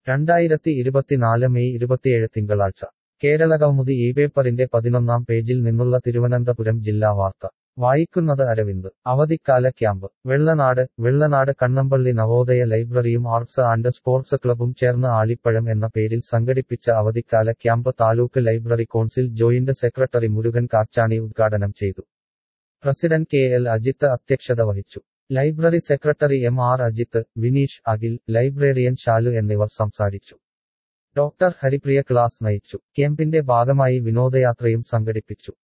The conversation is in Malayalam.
രണ്ടായിരത്തി ഇരുപത്തിനാല് മെയ് ഇരുപത്തിയേഴ് തിങ്കളാഴ്ച കേരള കൗമുദി ഈ പേപ്പറിന്റെ പതിനൊന്നാം പേജിൽ നിന്നുള്ള തിരുവനന്തപുരം ജില്ലാ വാർത്ത വായിക്കുന്നത് അരവിന്ദ് അവധിക്കാല ക്യാമ്പ് വെള്ളനാട് വെള്ളനാട് കണ്ണമ്പള്ളി നവോദയ ലൈബ്രറിയും ആർട്സ് ആൻഡ് സ്പോർട്സ് ക്ലബും ചേർന്ന് ആലിപ്പഴം എന്ന പേരിൽ സംഘടിപ്പിച്ച അവധിക്കാല camp taluk library council joint secretary Murugan Kachani ഉദ്ഘാടനം ചെയ്തു പ്രസിഡന്റ് കെ എൽ അജിത്ത് അധ്യക്ഷത വഹിച്ചു library secretary M R Ajith Vineesh Akhil librarian Shalu എന്നിവർ സംസാരിച്ചു ഡോക്ടർ ഹരിപ്രിയ ക്ലാസ് നയിച്ചു ക്യാമ്പിന്റെ ഭാഗമായി വിനോദയാത്രയും സംഘടിപ്പിച്ചു